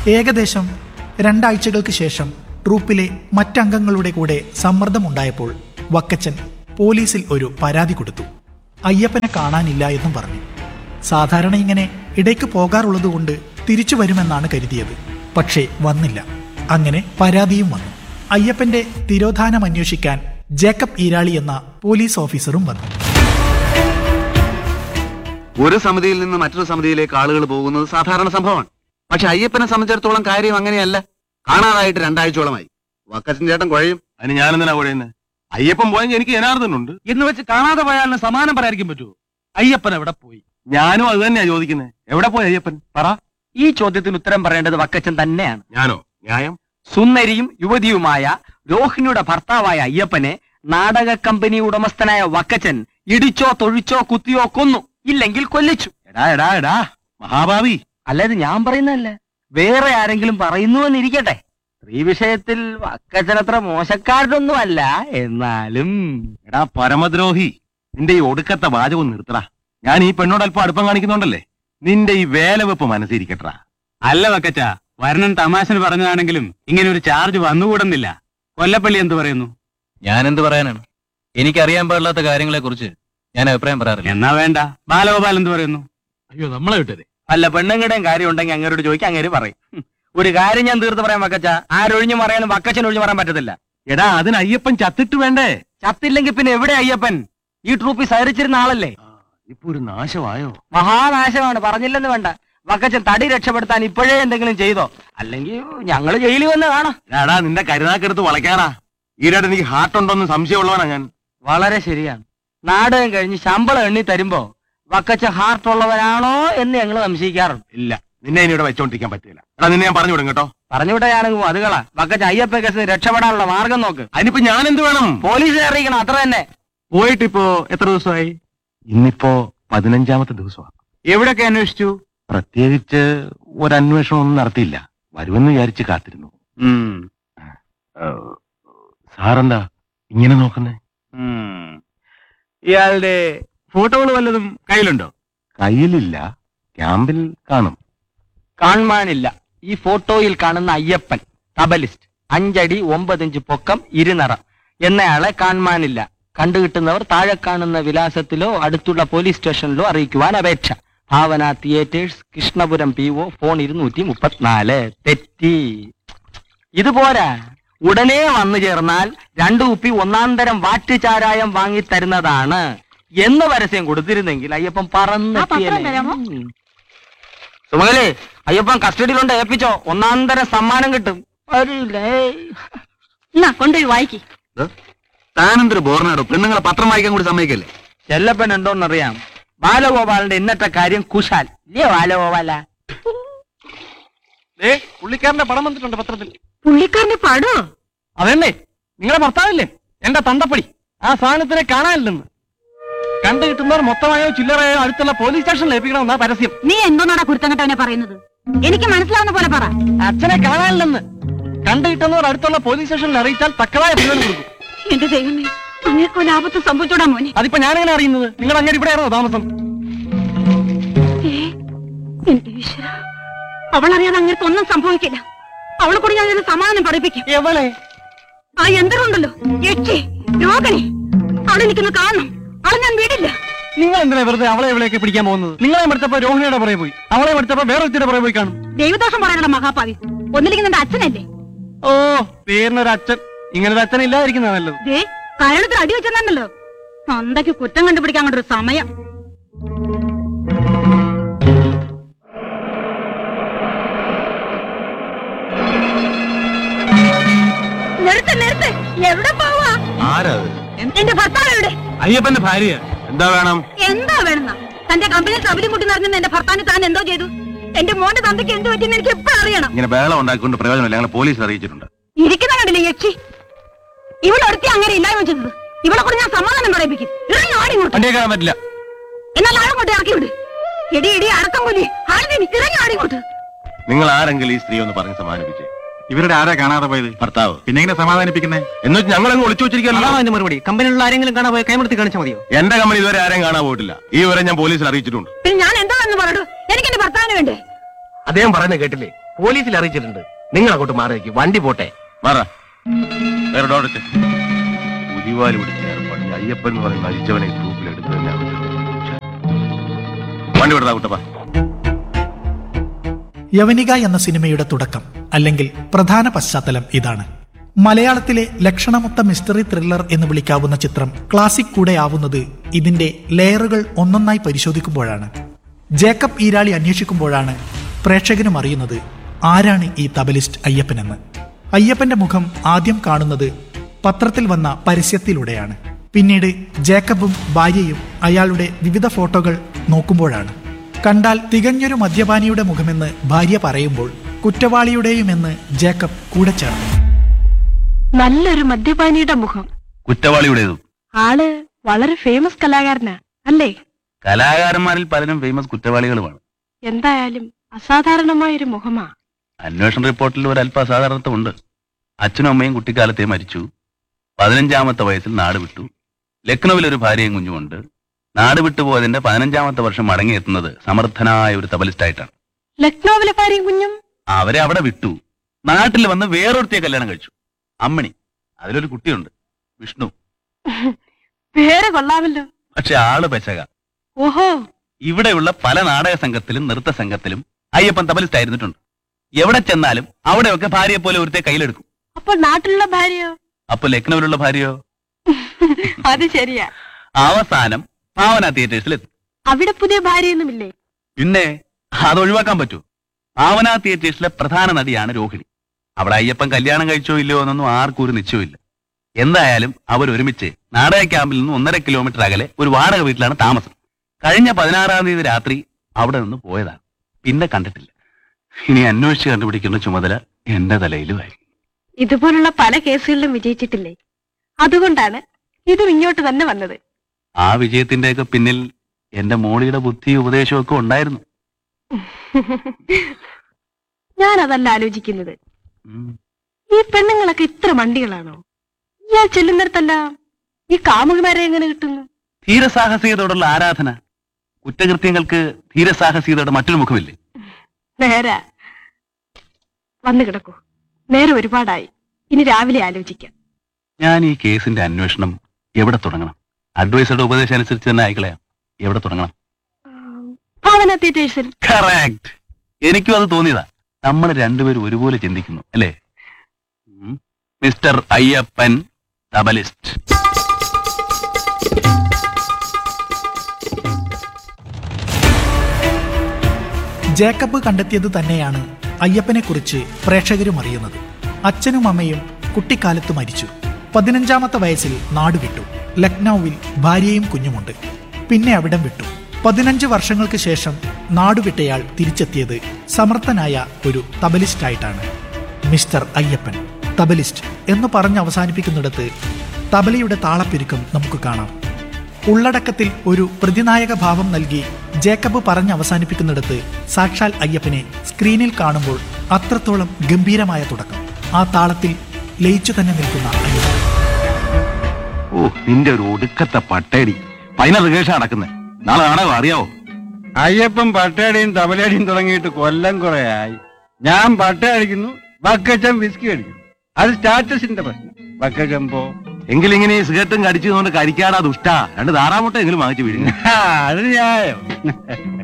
ഏകദേശം രണ്ടാഴ്ചകൾക്ക് ശേഷം ട്രൂപ്പിലെ മറ്റംഗങ്ങളുടെ കൂടെ സമ്മർദ്ദമുണ്ടായപ്പോൾ വക്കച്ചൻ പോലീസിൽ ഒരു പരാതി കൊടുത്തു അയ്യപ്പനെ കാണാനില്ല എന്നും പറഞ്ഞു സാധാരണ ഇങ്ങനെ ഇടയ്ക്ക് പോകാറുള്ളതുകൊണ്ട് തിരിച്ചു വരുമെന്നാണ് കരുതിയത് പക്ഷേ വന്നില്ല അങ്ങനെ പരാതിയും വന്നു അയ്യപ്പന്റെ തിരോധാനം അന്വേഷിക്കാൻ ജേക്കബ് ഈരാളി എന്ന പോലീസ് ഓഫീസറും വന്നു ഒരു സമിതിയിൽ നിന്ന് മറ്റൊരു സമിതിയിലേക്ക് ആളുകൾ പോകുന്നത് സാധാരണ സംഭവമാണ് പക്ഷെ അയ്യപ്പനെ സംബന്ധിച്ചിടത്തോളം കാര്യം അങ്ങനെയല്ല കാണാതായിട്ട് രണ്ടാഴ്ചയോളമായി വക്കച്ചൻ ചേട്ടൻ കുഴയും അതിന് ഞാനെന്തിനാ കുഴയുന്നത് അയ്യപ്പൻ പോയെങ്കിൽ എനിക്ക് ജനാർദ്ദനുണ്ട് എന്ന് വെച്ച് കാണാതെ പോയാലിന് സമാനം പറയാതിരിക്കാൻ പറ്റുമോ അയ്യപ്പൻ എവിടെ പോയി ഞാനും അത് തന്നെയാ ചോദിക്കുന്നത് എവിടെ പോയി അയ്യപ്പൻ പറ ഈ ചോദ്യത്തിന് ഉത്തരം പറയേണ്ടത് വക്കച്ചൻ തന്നെയാണ് ഞാനോ ന്യായം സുന്ദരിയും യുവതിയുമായ രോഹിണിയുടെ ഭർത്താവായ അയ്യപ്പനെ നാടക കമ്പനി ഉടമസ്ഥനായ വക്കച്ചൻ ഇടിച്ചോ തൊഴിച്ചോ കുത്തിയോ കൊന്നു ഇല്ലെങ്കിൽ കൊല്ലിച്ചു എടാ എടാ എടാ മഹാഭാവി അല്ലാതെ ഞാൻ പറയുന്നതല്ല വേറെ ആരെങ്കിലും പറയുന്നു എന്നിരിക്കട്ടെ സ്ത്രീ വിഷയത്തിൽ വക്കച്ചനത്ര മോശക്കാരനൊന്നും അല്ല എന്നാലും എടാ പരമദ്രോഹി നിന്റെ ഈ ഒടുക്കത്തെ വാചകം നിർത്തടാ ഞാൻ ഈ പെണ്ണോട് അല്പം അടുപ്പം കാണിക്കുന്നുണ്ടല്ലേ നിന്റെ ഈ വേലവെപ്പ് മനസ്സിരിക്കട്ടാ അല്ല വക്കച്ച വരണൻ തമാശന് പറഞ്ഞതാണെങ്കിലും ഇങ്ങനെ ഒരു ചാർജ് വന്നുകൂടുന്നില്ല കൊല്ലപ്പള്ളി എന്ത് പറയുന്നു ഞാൻ എന്ത് പറയാനാണ് എനിക്കറിയാൻ പാടില്ലാത്ത കാര്യങ്ങളെ കുറിച്ച് ഞാൻ അഭിപ്രായം പറയാറില്ല എന്നാ വേണ്ട ബാലഗോപാൽ എന്ത് പറയുന്നു അയ്യോ നമ്മളെ വിട്ടത് അല്ല പെണ്ണുങ്ങളുടെയും കാര്യം ഉണ്ടെങ്കിൽ അങ്ങരോട് ചോദിക്കാൻ അങ്ങേര് പറയും ഹും. ഒരു കാര്യം ഞാൻ തീർത്ത് പറയാൻ വക്കച്ച ആരൊഴിഞ്ഞു പറയാനും വക്കച്ചൻ ഒഴിഞ്ഞു പറയാൻ പറ്റത്തില്ല എടാ അതിന് അയ്യപ്പൻ ചത്തിട്ട് വേണ്ടേ ചത്തില്ലെങ്കിൽ പിന്നെ എവിടെ അയ്യപ്പൻ ഈ ട്രൂപ്പിൽ സഹരിച്ചിരുന്ന ആളല്ലേ ഇപ്പൊ ഒരു നാശമായോ മഹാനാശമാണ് പറഞ്ഞില്ലെന്ന് വേണ്ട വക്കച്ചൻ തടി രക്ഷപ്പെടുത്താൻ ഇപ്പോഴേ എന്തെങ്കിലും ചെയ്തോ അല്ലെങ്കിൽ ഞങ്ങള് ജയിലിൽ വന്ന് കാണാം എടാ നിന്റെ കരുനാക്കെടുത്ത് വളയ്ക്കാടാ ഈരായിട്ട് എനിക്ക് ഹാർട്ട് ഉണ്ടോന്ന് സംശയമുള്ളവനാ ഞാൻ വളരെ ശരിയാണ് നാടകം കഴിഞ്ഞ് ശമ്പളം എണ്ണി തരുമ്പോ വക്കച്ച ഹാർട്ട് ഉള്ളവനാണോ എന്ന് ഞങ്ങൾ സംശയിക്കാറുണ്ട് ഇല്ല നിന്നെ ഇനി ഇവിടെ വെച്ചോണ്ടിരിക്കാൻ പറ്റില്ല എടാ നിന്നെ ഞാൻ പറഞ്ഞു വിടും കേട്ടോ പറഞ്ഞുവിട്ടാണെങ്കിൽ അതുകളാ വക്കച്ച അയ്യപ്പ കേസിന് രക്ഷപ്പെടാനുള്ള മാർഗം നോക്ക് അതിനിപ്പോ ഞാൻ എന്ത് വേണം പോലീസിനെ അറിയിക്കണം അത്ര തന്നെ പോയിട്ടിപ്പോ എത്ര ദിവസമായി ഇന്നിപ്പോ പതിനഞ്ചാമത്തെ ദിവസമാണ് എവിടെയൊക്കെ അന്വേഷിച്ചു പ്രത്യേകിച്ച് ഒരു അന്വേഷണം ഒന്നും നടത്തിയില്ല വരുമെന്ന് വിചാരിച്ച് കാത്തിരുന്നു ഉം, ഏഹ്, സാറെന്താ ഇങ്ങനെ നോക്കുന്നേ ഉം. ഇയാളുടെ ഫോട്ടോകൾ വല്ലതും കയ്യിലുണ്ടോ കയ്യിലില്ല ക്യാമ്പിൽ കാണും കാണുവാനില്ല ഈ ഫോട്ടോയിൽ കാണുന്ന അയ്യപ്പൻ തബലിസ്റ്റ് അഞ്ചടി ഒമ്പതിഞ്ച് പൊക്കം ഇരുനിറം എന്നയാളെ കാണുവാനില്ല കണ്ടുകിട്ടുന്നവർ താഴെ കാണുന്ന വിലാസത്തിലോ അടുത്തുള്ള പോലീസ് സ്റ്റേഷനിലോ അറിയിക്കുവാൻ അപേക്ഷ Bhavana theatres Krishnapuram P O phone ഇരുന്നൂറ്റി മുപ്പത്തിനാല് തെറ്റി ഇതുപോരാ ഉടനെ വന്നു ചേർന്നാൽ രണ്ടു കുപ്പി ഒന്നാം തരം വാറ്റുചാരായം വാങ്ങി തരുന്നതാണ് എന്ന് പരസ്യം കൊടുത്തിരുന്നെങ്കിൽ അയ്യപ്പൻ പറന്നെത്തിയല്ലേ ഉം. സുമകലേ അയ്യപ്പൻ കസ്റ്റഡിയിലുണ്ട് ഏൽപ്പിച്ചോ ഒന്നാം തരം സമ്മാനം കിട്ടും വരില്ലേ എന്നാ കൊണ്ടുപോയി വായിക്ക് താനെന്തൊരു ബോർനാടോ പെണ്ണുങ്ങളെ പത്രം വായിക്കാൻ കൂടി സമ്മതിക്കല്ലേ ചെല്ലപ്പൻ ഉണ്ടോന്നറിയാം ബാലഗോപാലിന്റെ ഇന്നത്തെ കാര്യം കുശാൽ ഇല്ലേ ബാലഗോപാല പുള്ളിക്കാരന്റെ പടം വന്നിട്ടുണ്ട് പത്രത്തിൽ പുള്ളിക്കാരന്റെ പടോ അതന്നെ നിങ്ങളെ ഭർത്താവില്ലേ എന്റെ തന്തപ്പടി ആ സാധനത്തിനെ കാണാനില്ലെന്ന് കണ്ടു കിട്ടുന്നവർ മൊത്തമായോ ചില്ലറയോ അടുത്തുള്ള പോലീസ് സ്റ്റേഷനിൽ ഏൽപ്പിക്കണമെന്നാ പരസ്യം നീ എന്തോന്നാടാ കുരുത്തങ്കട്ടവനെ പറയുന്നത് എനിക്ക് മനസ്സിലാവുന്ന പോലെ പറ അച്ഛനെ കാണാനില്ലെന്ന് കണ്ടു കിട്ടുന്നവർ അടുത്തുള്ള പോലീസ് സ്റ്റേഷനിൽ അറിയിച്ചാൽ തക്കതായ പിരിവൻ കൊടുക്കും എന്റെ ദൈവമേ അങ്ങേക്ക് വല്ല ആപത്ത് സംഭവിച്ചോടാ മോനെ അതിപ്പോ ഞാനെങ്ങനെ അറിയുന്നത് നിങ്ങൾ അങ്ങനെ ഇവിടെയാണോ താമസം ഏ, എന്റെ ഈശ്വര അവളറിയാതെ അങ്ങേക്ക് ഒന്നും സംഭവിക്കില്ല അവളെ കൂടി ഞാൻ ഇതിന് സമാധാനം പഠിപ്പിക്കും എവളെ ആ യന്ത്രമുണ്ടല്ലോ യക്ഷി രോഗണി അവളെ എനിക്കൊന്ന് കാണണം അവളെ ഞാൻ വീടില്ല നിങ്ങൾ എന്തിനാ വെറുതെ അവളെ എവിടെയൊക്കെ പിടിക്കാൻ പോകുന്നത് നിങ്ങളെ എടുത്തപ്പോ രോഹിണിയുടെ പുറകെ പോയി അവളെ എടുത്തപ്പോ വേറെ ഒരുത്തിയുടെ പുറകെ പോയി കാണും ദൈവദോഷം പറയാനുള്ള മഹാപാവി ഒന്നില്ലെങ്കിൽ നിന്റെ അച്ഛനല്ലേ ഓ പേരിനൊരു അച്ഛൻ ഇങ്ങനൊരു അച്ഛൻ ഇല്ലാതിരിക്കുന്ന നല്ലത് ദേ കയളത്തിൽ അടി വെച്ചെന്നല്ലോ സ്വന്തക്ക് കുറ്റം കണ്ടുപിടിക്കാൻ കൊണ്ടൊരു സമയം നിർത്ത് നിർത്ത് എവിടെ പോവാ ആരാ എന്റെ ഭർത്താവ് എവിടെ അയ്യപ്പന്റെ ഭാര്യ എന്താ വേണം എന്താ വേണമെന്ന തന്റെ കമ്പനിയിൽ കബലി മുട്ടി നടക്കുന്ന എന്റെ ഭർത്താവിന് താൻ എന്തോ ചെയ്തു എന്റെ മോന്റെ തന്തയ്ക്ക് എന്ത് പറ്റിയെന്ന് എനിക്ക് എപ്പോഴും അറിയണം ഇങ്ങനെ ബഹളം ഉണ്ടാക്കിക്കൊണ്ട് പ്രയോജനമില്ല ഞങ്ങൾ പോലീസിൽ അറിയിച്ചിട്ടുണ്ട് ഇരിക്കുന്ന കണ്ടില്ലേ യക്ഷി ഇവളൊരുത്തി അങ്ങനെ ഇല്ലായ്മ ചെയ്തത് ഇവളെ കൂടെ ഞാൻ സമാധാനം പറയിപ്പിക്കും ഇറങ്ങി ആടി ഇങ്ങോട്ട് വണ്ടിയെ കയറാൻ പറ്റില്ല എന്നാൽ ആളങ്ങോട്ട് ഇറക്കി വിട് എടി എടി അടക്കം പോലെ ആളിനെ ഇറങ്ങി ആടി ഇങ്ങോട്ട് നിങ്ങൾ ആരെങ്കിലും ഈ സ്ത്രീ ഒന്ന് പറഞ്ഞ് സമാധാനിപ്പിച്ചേ ഇവരുടെ ആരാ കാണാതെ പോയത് ഭർത്താവ് പിന്നെ എങ്ങനെ സമാധാനിപ്പിക്കുന്നേ എന്ന് വെച്ച് ഞങ്ങൾ അങ്ങ് ഒളിച്ചു വെച്ചിരിക്കല്ലോ അതിന്റെ മറുപടി കമ്പനിയിലുള്ള ആരെങ്കിലും കാണാൻ പോയി കൈമടുത്തി കാണിച്ചാൽ മതിയോ എന്റെ കമ്പനി ഇതുവരെ ആരെയും കാണാൻ പോയിട്ടില്ല ഈ വിവരം ഞാൻ പോലീസിൽ അറിയിച്ചിട്ടുണ്ട് പിന്നെ ഞാൻ എന്താ എന്ന് പറയൂ എനിക്ക് എന്റെ ഭർത്താവിന് വേണ്ടേ അദ്ദേഹം പറയുന്നത് കേട്ടില്ലേ പോലീസിൽ അറിയിച്ചിട്ടുണ്ട് നിങ്ങൾ അങ്ങോട്ട് മാറി നിൽക്കും വണ്ടി പോട്ടെ മാറ വേറെ ഡോറച്ച് പുലിവാല് പിടിച്ച ഏർപ്പാട് ഈ അയ്യപ്പൻ എന്ന് പറയുന്ന അഴിച്ചവനെ ഗ്രൂപ്പിൽ എടുത്തു തന്നെ വണ്ടി വിടതാ കുട്ടപ്പ യവനിക എന്ന സിനിമയുടെ തുടക്കം അല്ലെങ്കിൽ പ്രധാന പശ്ചാത്തലം ഇതാണ് മലയാളത്തിലെ ലക്ഷണമൊത്ത മിസ്റ്ററി ത്രില്ലർ എന്ന് വിളിക്കാവുന്ന ചിത്രം ക്ലാസിക് കൂടെ ആവുന്നത് ഇതിന്റെ ലെയറുകൾ ഒന്നൊന്നായി പരിശോധിക്കുമ്പോഴാണ് ജേക്കബ് ഈരാളി അന്വേഷിക്കുമ്പോഴാണ് പ്രേക്ഷകനും അറിയുന്നത് ആരാണ് ഈ തബലിസ്റ്റ് അയ്യപ്പനെന്ന് അയ്യപ്പന്റെ മുഖം ആദ്യം കാണുന്നത് പത്രത്തിൽ വന്ന പരസ്യത്തിലൂടെയാണ് പിന്നീട് ജേക്കബും ഭാര്യയും അയാളുടെ വിവിധ ഫോട്ടോകൾ നോക്കുമ്പോഴാണ് കണ്ടാൽ തികഞ്ഞൊരു മദ്യപാനിയുടെ മുഖമെന്ന് ഭാര്യ പറയുമ്പോൾ കുറ്റവാളിയുടെയുമെന്ന് ജേക്കബ് കൂടെ ചേർന്നു നല്ലൊരു മദ്യപാനിയുടെ മുഖം കുറ്റവാളിയുടേതും ആള് വളരെ ഫേമസ് കലാകാരനാ അല്ലേ കലാകാരന്മാരിൽ പലരും ഫേമസ് കുറ്റവാളികളുമാണ് എന്തായാലും അസാധാരണമായൊരു മുഖമാ അന്വേഷണ റിപ്പോർട്ടിൽ ഒരു അല്പ അസാധാരണത്വമുണ്ട് അച്ഛനും അമ്മയും കുട്ടിക്കാലത്തെ മരിച്ചു പതിനഞ്ചാമത്തെ വയസ്സിൽ നാട് വിട്ടു ലക്നൌവിൽ ഒരു ഭാര്യയും കുഞ്ഞുമുണ്ട് നാട് വിട്ടുപോയതിന്റെ പതിനഞ്ചാമത്തെ വർഷം മടങ്ങിയെത്തുന്നത് സമർത്ഥനായ ഒരു തബലിസ്റ്റായിട്ടാണ് ലക്നൌവിലെ ഭാര്യയും കുഞ്ഞും അവരെ അവിടെ വിട്ടു നാട്ടിൽ വന്ന് വേറൊരുത്തിയെ കല്യാണം കഴിച്ചു അമ്മണി അതിലൊരു കുട്ടിയുണ്ട് വിഷ്ണു പേര് കൊള്ളാമല്ലോ പക്ഷെ ആള് പെശക ഓഹോ ഇവിടെയുള്ള പല നാടക സംഘത്തിലും നൃത്ത സംഘത്തിലും അയ്യപ്പൻ തബലിസ്റ്റ് ആയിരുന്നിട്ടുണ്ട് എവിടെ ചെന്നാലും അവിടെയൊക്കെ ഭാര്യയെ പോലെ ഒരുത്തെ കയ്യിലെടുക്കും അപ്പോൾ നാട്ടിലുള്ള ഭാര്യയോ അപ്പൊ ലക്നൌവിലുള്ള ഭാര്യയോ അത് ശരിയാ അവസാനം ഭാവന തിയേറ്റേഴ്സിൽ എത്തി അവിടെ പുതിയ ഭാര്യയൊന്നുമില്ലേ പിന്നെ അത് ഒഴിവാക്കാൻ പറ്റൂ ഭാവന തിയേറ്റേഴ്സിലെ പ്രധാന നടിയാണ് രോഹിണി അവിടെ അയ്യപ്പൻ കല്യാണം കഴിച്ചോ ഇല്ലയോ എന്നൊന്നും ആർക്കും ഒരു നിശ്ചയമില്ല എന്തായാലും അവർ ഒരുമിച്ച് നാടക ക്യാമ്പിൽ നിന്ന് ഒന്നര കിലോമീറ്റർ അകലെ ഒരു വാടക വീട്ടിലാണ് താമസം കഴിഞ്ഞ പതിനാറാം തീയതി രാത്രി അവിടെ നിന്ന് പോയതാണ് പിന്നെ കണ്ടിട്ടില്ല ഇനി അന്വേഷിച്ച് കണ്ടുപിടിക്കേണ്ട ചുമതല എന്റെ തലയിലുമായി ഇതുപോലുള്ള പല കേസുകളിലും വിജയിച്ചിട്ടില്ലേ അതുകൊണ്ടാണ് ഇതും ഇങ്ങോട്ട് തന്നെ വന്നത് ആ വിജയത്തിന്റെയൊക്കെ പിന്നിൽ എന്റെ മോളിയുടെ ബുദ്ധിയും ഉപദേശവും ഒക്കെ ഉണ്ടായിരുന്നു ഞാൻ അതല്ല ആലോചിക്കുന്നത് ഉം. ഈ പെണ്ണുങ്ങളൊക്കെ ഇത്ര മണ്ടികളാണോ ഇയാൾ ചെല്ലുന്നിടത്തെല്ലാം ഈ കാമുകിമാരെ എങ്ങനെ കിട്ടുന്നു ധീരസാഹസികതയോടുള്ള ആരാധന കുറ്റകൃത്യങ്ങൾക്ക് ധീരസാഹസികതയുടെ മറ്റൊരു മുഖമില്ലേ നേരാ വന്നു കിടക്കൂ നേരെ ഒരുപാടായി ഇനി രാവിലെ ആലോചിക്കാം ഞാൻ ഈ കേസിന്റെ അന്വേഷണം എവിടെ തുടങ്ങണം അഡ്വൈസറുടെ ഉപദേശം അനുസരിച്ച് തന്നെ ആയിക്കളയാം എവിടെ തുടങ്ങണം ഭാവന തിയേറ്റേഴ്സിൽ കറക്റ്റ് എനിക്കും അത് തോന്നിയതാ നമ്മൾ രണ്ടുപേരും ഒരുപോലെ ചിന്തിക്കുന്നു അല്ലേ ഉം. മിസ്റ്റർ അയ്യപ്പൻ തബലിസ്റ്റ് ജേക്കബ് കണ്ടെത്തിയത് തന്നെയാണ് അയ്യപ്പനെക്കുറിച്ച് പ്രേക്ഷകരും അറിയുന്നത് അച്ഛനും അമ്മയും കുട്ടിക്കാലത്ത് മരിച്ചു പതിനഞ്ചാമത്തെ വയസ്സിൽ നാടുവിട്ടു ലക്നൌവിൽ ഭാര്യയും കുഞ്ഞുമുണ്ട് പിന്നെ അവിടം വിട്ടു പതിനഞ്ച് വർഷങ്ങൾക്ക് ശേഷം നാടുവിട്ടയാൾ തിരിച്ചെത്തിയത് സമർത്ഥനായ ഒരു തബലിസ്റ്റായിട്ടാണ് മിസ്റ്റർ അയ്യപ്പൻ തബലിസ്റ്റ് എന്ന് പറഞ്ഞ് അവസാനിപ്പിക്കുന്നിടത്ത് തബലയുടെ താളപ്പെരുക്കം നമുക്ക് കാണാം ഉള്ളടക്കത്തിൽ ഒരു പ്രതിനായക ഭാവം നൽകി ജേക്കബ് പറഞ്ഞ് അവസാനിപ്പിക്കുന്നിടത്ത് സാക്ഷാൽ അയ്യപ്പനെ സ്ക്രീനിൽ കാണുമ്പോൾ അത്രത്തോളം ഗംഭീരമായ തുടക്കം ആ താളത്തിൽ ലയിച്ചു തന്നെ നിൽക്കുന്ന അയ്യപ്പൻ ഓ നിന്റെ ഒരു ഒടുക്കത്തെ പട്ടേടി ഫൈനൽ റിഹേഴ്സൽ നടക്കുന്നത് നാളെ നാടകം അറിയാവോ അയ്യപ്പൻ പട്ടയടിയും തബലടിയും തുടങ്ങിയിട്ട് കൊല്ലം കുറയായി ഞാൻ പട്ട അടിക്കുന്നു ബക്കച്ചൻ വിസ്കി അടിക്കുന്നു അത് സ്റ്റാറ്റസിന്റെ പ്രശ്നം ബക്കച്ചൻ പോ എങ്കിലിങ്ങനെ ഈ സിഗരറ്റും കടിച്ചതുകൊണ്ട് കരിക്കാടാ ദുഷ്ട രണ്ട് താറാമുട്ട എങ്കിലും വാങ്ങിച്ചു വീഴുന്നു ആ, അത് ന്യായം